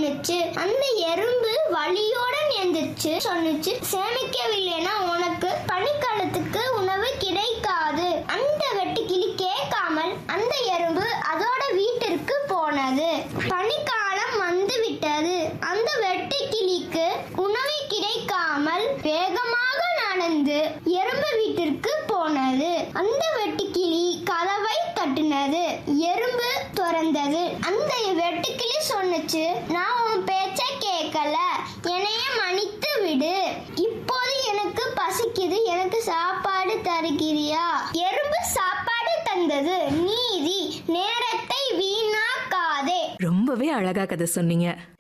பண்ணுச்சு அந்த எறும்பு வலியோட எந்திரிச்சு சொன்னுச்சு சேமிக்கவில்லைன்னா உனக்கு பனிக்காலத்துக்கு உணவு கிடைக்காது அந்த வெட்டுக்கிளி கேட்காமல் அந்த எறும்பு அதோட வீட்டிற்கு போனது பனிக்காலம் வந்து விட்டது அந்த வெட்டுக்கிளிக்கு உணவு கிடைக்காமல் வேகமாக நடந்து எறும்பு வீட்டிற்கு போனது அந்த வெட்டுக்கிளி கதவை தட்டினது எறும்பு திறந்தது அந்த வெட்டுக்கிளி சொன்னுச்சு நான் உன் பேச்ச கேட்கல என்னைய மன்னித்து விடு இப்போது எனக்கு பசிக்குது எனக்கு சாப்பாடு தருகிறியா எறும்பு சாப்பாடு தந்தது நீதி நேரத்தை வீணாக்காதே ரொம்பவே அழகா கதை சொன்னீங்க